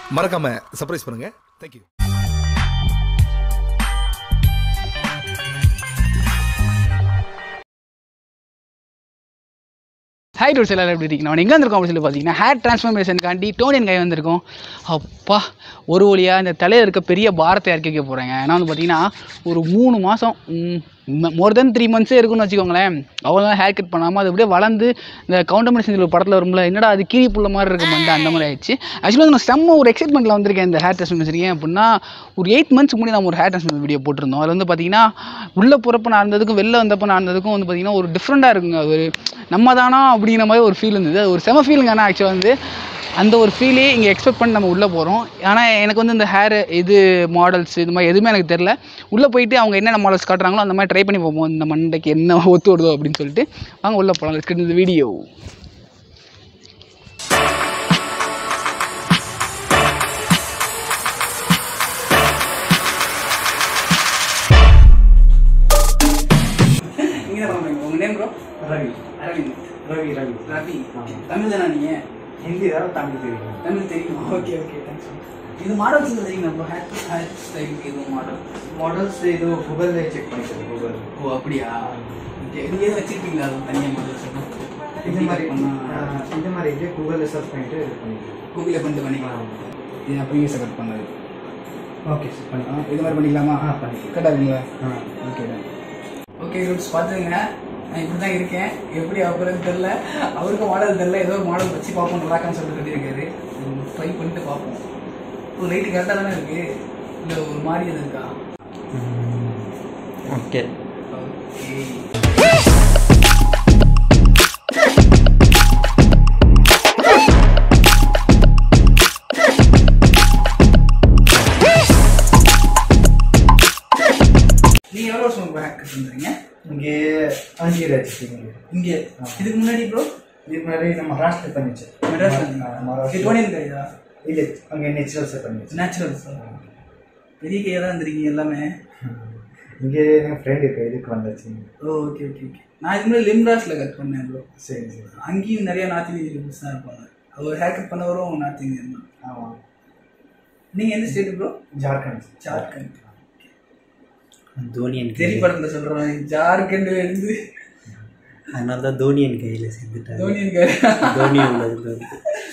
மறக்காம சர்ப்ரைஸ் பண்ணுங்க thank you hi tours எல்லாரும் எப்படி இருக்கீங்க நான் எங்கே வந்திருக்கோம் அப்படின்னு சொல்லி பார்த்தீங்கன்னா ஹேர் ட்ரான்ஸ்ஃபர்மேஷனுக்காண்டி டோனியன் கை வந்திருக்கோம் அப்பா ஒரு வழியாக இந்த தலையில் இருக்க பெரிய பாரத்தை இறக்கி வைக்க போகிறேங்க ஏன்னா வந்து பார்த்தீங்கன்னா ஒரு மூணு மாதம் மோர் தென் த்ரீ மந்த்ஸே இருக்குன்னு வச்சுக்கோங்களேன் அவ்வளோ ஹேர் கட் பண்ணாமல் அது அப்படியே வளர்ந்து இந்த கவுண்டமணி ஒரு படத்தில் வரும்ல என்னடா அது கீரி புள்ள மாதிரி இருக்க மண்டை அந்த மாதிரி ஆயிடுச்சு ஆக்சுவலாக நான் செம்ம ஒரு எக்ஸைட்மெண்ட்டில் வந்திருக்கேன் இந்த ஹேர் ட்ரான்ஸ்ஃபர்மேஷன் ஏன் அப்படின்னா ஒரு எயிட் மந்த்ஸ்க்கு முன்னாடி நம்ம ஒரு ஹேர் ட்ரான்ஸ்ஃபர்மேஷன் வீடியோ போட்டிருந்தோம் அதில் வந்து பார்த்தீங்கன்னா உள்ளே போகிறப்ப நான் இருந்ததுக்கும் வெளில வந்தப்போ நான் இருந்ததுக்கும் வந்து பார்த்தீங்கன்னா ஒரு டிஃப்ரெண்ட்டாக இருக்குங்க ஒரு நம்ம தானா அப்படிங்கிற மாதிரி ஒரு ஃபீல் இருந்தது அது ஒரு செம ஃபீலுங்க ஆனால் ஆக்சுவலாக வந்து அந்த ஒரு ஃபீலே இங்கே எக்ஸ்பெக்ட் பண்ணி நம்ம உள்ளே போகிறோம் ஆனால் எனக்கு வந்து இந்த ஹேர் இது மாடல்ஸ் இது மாதிரி எதுவுமே எனக்கு தெரில உள்ளே போயிட்டு அவங்க என்னென்ன மாடல்ஸ் காட்டுறாங்களோ அந்த மாதிரி ட்ரை பண்ணி பார்ப்போம் இந்த மண்டைக்கு என்ன ஒத்து வருதோ அப்படின்னு சொல்லிட்டு வாங்க உள்ளே போகலாம் லெட்ஸ் இந்த வீடியோ நீங்கள் தான் உங்கள் நேம் ப்ரோ ரவி அரவிந்த் ரவி ரவி ரவி தமிழ் தானே நீங்கள் ஹிந்தி தான் தமிழ் தெரியும் தமிழ் தெரியும் ஓகே ஓகே தேங்க்ஸ் இது மாடல்ஸ் தெரியுங்களா ப்ரோ ஹேர் ஹேர் ஸ்டைலுக்கு இது மாடல் மாடல்ஸ் இது கூகுள்ல செக் பண்ணிக்கிறேன் கூகுள் ஓ அப்படியா ஓகே இது எதுவும் வச்சிருக்கீங்களா அது தனியாக மாடல்ஸ் இந்த மாதிரி பண்ணால் ஆஹ், இந்த மாதிரி இது கூகுளில் சர்ச் பண்ணிட்டு இது பண்ணிக்கிறேன் கூகுளில் பண்ணிட்டு பண்ணிக்கலாம் இது அப்படியே செலக்ட் பண்ணது ஓகே சார் ஆ, பண்ணிக்கலாம் இது மாதிரி பண்ணிக்கலாமா ஆ பண்ணிக்கலாம் கரெக்டாகுங்களா ஆ ஓகே ஓகே ரூட்ஸ் பார்த்துங்க நான் இப்படி தான் இருக்கேன் எப்படி அவருக்கு தெரில அவருக்கு மாடல் தெரில ஏதோ ஒரு மாடல் வச்சு பார்ப்போம் நல்லாக்கான்னு சொல்லிட்டு சொல்லியிருக்காரு ட்ரை பண்ணிட்டு பார்ப்போம் ஒரு லைட்டு கரெக்டாக தானே இருக்கு இல்லை ஒரு மாதிரி எது இருக்கா ஓகே ஓகே நீங்க எவ்வளோ வருஷம் பேக் பண்ணுறீங்க இங்கே அஞ்சு வச்சுருக்கீங்க இங்கே இதுக்கு முன்னாடி ப்ரோ இது மாதிரி நம்ம மகாராஷ்டிர பண்ணிச்சு மெட்ராஸ் ஆ, இது மகாராஷ்டிரா டோனியன் கைதா இல்லை அங்கே நேச்சுரல்ஸை பண்ணிச்சு நேச்சுரல் சார் பெரிய கையாக தான் இருந்திருக்கீங்க எல்லாமே இங்கே என் ஃப்ரெண்ட் இருக்கு இதுக்கு வந்தாச்சு ஓ ஓகே ஓகே ஓகே நான் இதுக்கு முன்னாடி லிம்ராஸில் கட் பண்ணேன் ப்ரோ சரி சரி அங்கேயும் நிறைய நார்த் இந்தியன் தான் இருப்பாங்க அவர் ஹேர் கட் பண்ணவரும் நார்த் இந்தியன் தான் ஆமாம் நீங்கள் எந்த ஸ்டேட் ப்ரோ ஜார்க்கண்ட் ஜார்க்கண்ட் தோனியன் தெரி படத்தில் சொல்கிறேன் ஜார்க்கண்ட் இருந்து அதனால தான் தோனியன் கையில் சேர்ந்துட்டாங்க தோனியன் கை தோனி உள்ளதுல இருந்து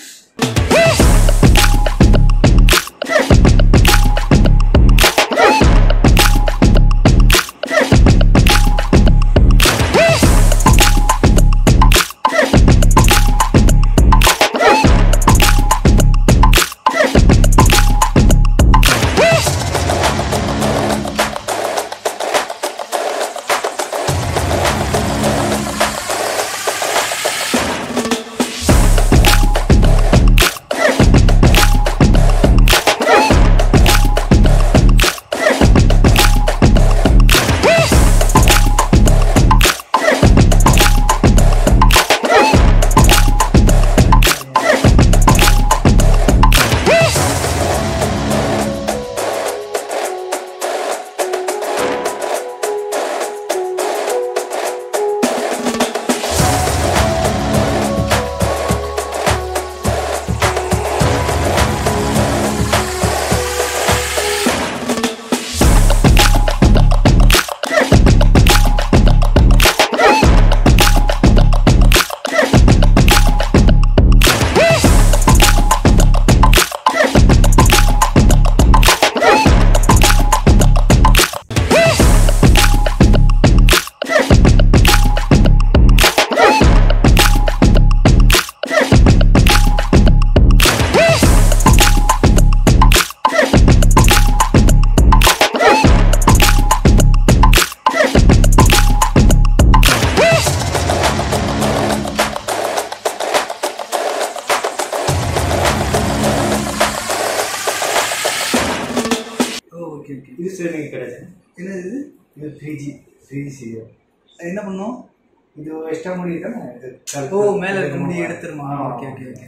ஓ ஓகே ஓகே இது ஸ்டேரிங் கிடையாது என்னது இது இது three G three G serial அது என்ன பண்ணும் இது எக்ஸ்ட்ரா முடி தானே இது ஓ மேலே இருக்க முடிய எடுத்துருமா ஓகே ஓகே ஓகே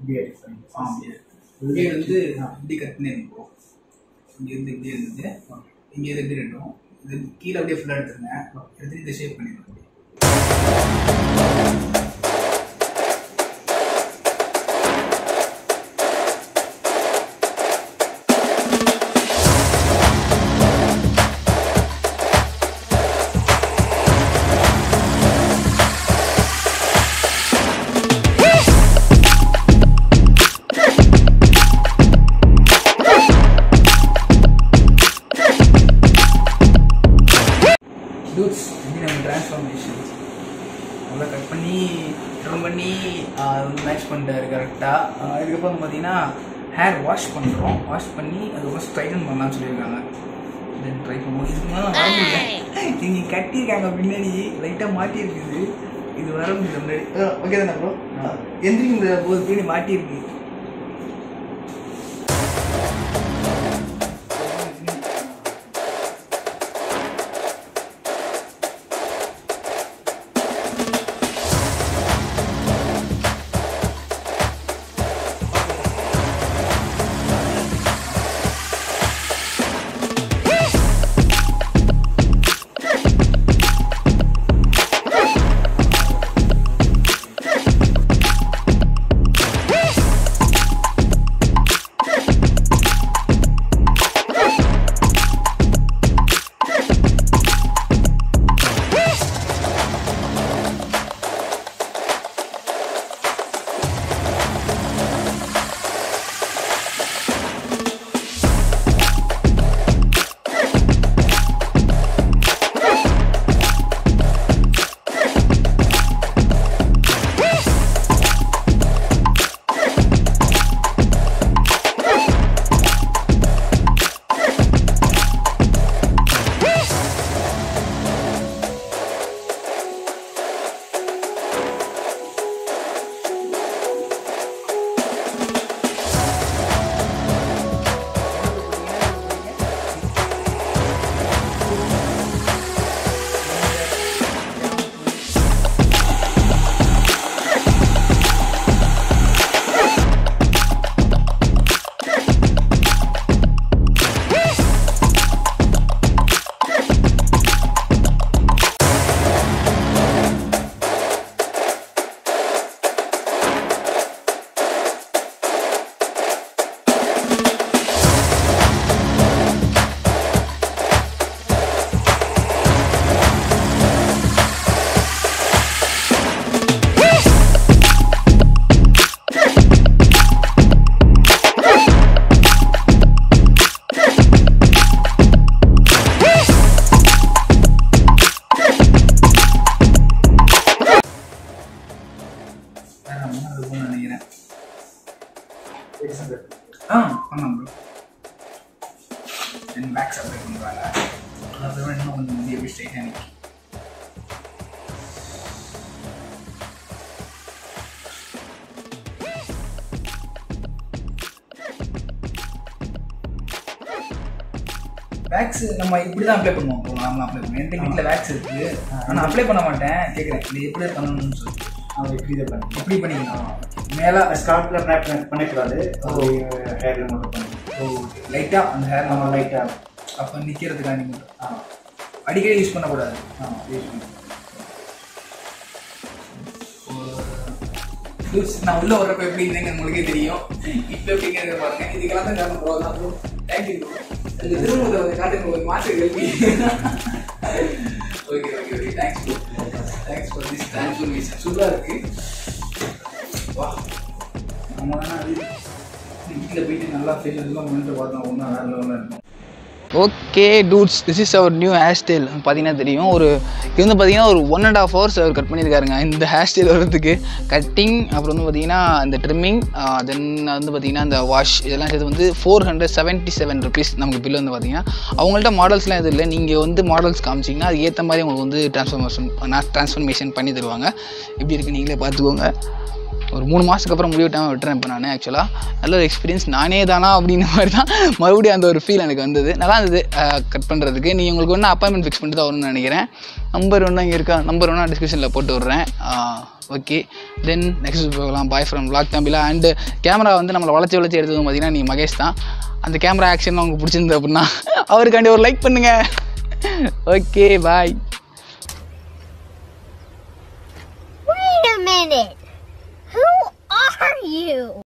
பிஎட் ஆ பிஎட் பிஎட் வந்து இப்படி கட் பண்ணிருக்கோம் இங்கேருந்து இப்படி இருந்தது இங்கே இது இப்படி ரெண்டும் இது கீழே அப்படியே ஃபுல்லாக எடுத்துருங்க எடுத்து இதை ஷேப் பண்ணிடுங்க டூட்ஸ் எப்படி நம்ம டிரான்ஸ்ஃபார்மேஷன் நல்லா கட் பண்ணி ட்ரிம் பண்ணி மேட்ச் பண்ணிட்டாரு கரெக்டாக இதுக்கப்புறம் பார்த்தீங்கன்னா ஹேர் வாஷ் பண்ணுறோம் வாஷ் பண்ணி அதுக்கப்புறம் ஸ்ட்ரைட்டன் பண்ணலாம்னு சொல்லியிருக்காங்க தென் ட்ரை பண்ணுவோம் இதுக்கு மேலே வர முடியல இங்கே கட்டியிருக்காங்க பின்னாடி லைட்டாக மாட்டியிருக்குது இது வர முடியல முன்னாடி ஓகே தானே ப்ரோ எந்திரிக்க போது பின்னாடி மாட்டியிருக்கு வேற நம்ம இருக்கும்னு நினைக்கிறேன் ஆ பண்ணலாம் ப்ரோ தென் பேக்ஸ் அப்ளை பண்ணுறாங்க அப்புறம் இன்னும் கொஞ்சம் முடி எப்படி ஸ்ட்ரைட்டாக நிற்கும் வேக்ஸ் நம்ம இப்படி தான் அப்ளை பண்ணுவோம் ப்ரோ நார்மலாக அப்ளை பண்ணுவோம் என்கிட்ட வீட்டில் வேக்ஸ் இருக்குது ஆனால் அப்ளை பண்ண மாட்டேன் கேட்குறேன் இது எப்படி பண்ணணும்னு சொல்லி அவன் எப்படி இதை பண்ணி எப்படி பண்ணிக்கலாம் மேலே ஸ்கார்ப்ல பண்ணக்கூடாது ஹேர்ல மட்டும் பண்ணி லைட்டாக அந்த ஹேர் நம்ம நம்ம லைட்டாக அப்போ நிற்கிறதுக்காக நீங்கள் ஆமாம் அடிக்கடி யூஸ் பண்ணக்கூடாது ஆமாம் யூஸ் பண்ணி Dudes, நான் உள்ள வர்றப்ப எப்படி இருந்தேங்க உங்களுக்கே தெரியும் இப்போ எப்படிங்கிறத பாருங்க இதுக்கெல்லாம் தான் காரணம் ப்ரோ தான் ப்ரோ தேங்க்யூ ப்ரோ அந்த திரும்ப காட்டுங்க ஒரு மாற்று கேள்வி okay okay okay thanks bro thanks for this transformation சூப்பராக இருக்கு வா நம்ம வேணா அது வீட்டில் போயிட்டு நல்லா ஃபேஸ் எல்லாம் பண்ணிட்டு பார்த்தோம் ஒன்றும் வேற லெவலில் இருக்கும் okay dudes this is our new hair style பார்த்தீங்கன்னா தெரியும் ஒரு இது வந்து பார்த்தீங்கன்னா ஒரு ஒன் அண்ட் ஆஃப் ஹவர்ஸ் அவர் கட் பண்ணியிருக்காருங்க இந்த ஹேர் ஸ்டைல் வர்றதுக்கு கட்டிங் அப்புறம் வந்து பார்த்தீங்கன்னா இந்த ட்ரிம்மிங் தென் வந்து பார்த்தீங்கன்னா இந்த வாஷ் இதெல்லாம் சேர்த்து வந்து four hundred seventy seven rupees நமக்கு பில் வந்து பார்த்தீங்கன்னா அவங்கள்ட்ட மாடல்ஸ்லாம் எதுவும் இல்லை நீங்கள் வந்து மாடல்ஸ் காமிச்சிங்கன்னா அது ஏற்ற மாதிரி உங்களுக்கு வந்து ட்ரான்ஸ்ஃபர்மேஷன் ட்ரான்ஸ்ஃபர்மேஷன் பண்ணி தருவாங்க எப்படி இருக்கு நீங்களே பார்த்துக்கோங்க ஒரு மூணு மாதத்துக்கு அப்புறம் முடிவு விட்டாமல் விட்டுறேன் இப்போ நான் ஆக்சுவலாக நல்ல ஒரு எக்ஸ்பீரியன்ஸ் நானே தானா அப்படின்ற மாதிரி தான் மறுபடியும் அந்த ஒரு ஃபீல் எனக்கு வந்தது நல்லா இருந்தது கட் பண்ணுறதுக்கு நீ உங்களுக்கு ஒன்று அப்பாயின்மெண்ட் ஃபிக்ஸ் பண்ணிட்டு தான் வரும்னு நினைக்கிறேன் நம்பர் ஒன்று இங்கே இருக்கா நம்பர் ஒன்று டிஸ்கிரிப்ஷனில் போட்டு விட்றேன் ஓகே தென் நெக்ஸ்ட் போகலாம் பாய் ஃப்ரம் vlog தம்பிலா அண்டு கேமரா வந்து நம்மளை வளச்சி வளச்சி எடுத்தது பார்த்தீங்கன்னா நீ மகேஷ் தான் அந்த கேமரா ஆக்ஷன் உங்களுக்கு பிடிச்சிருந்து அப்படின்னா அவருக்காண்டி ஒரு லைக் பண்ணுங்கள் okay bye Wait a minute. Who are you?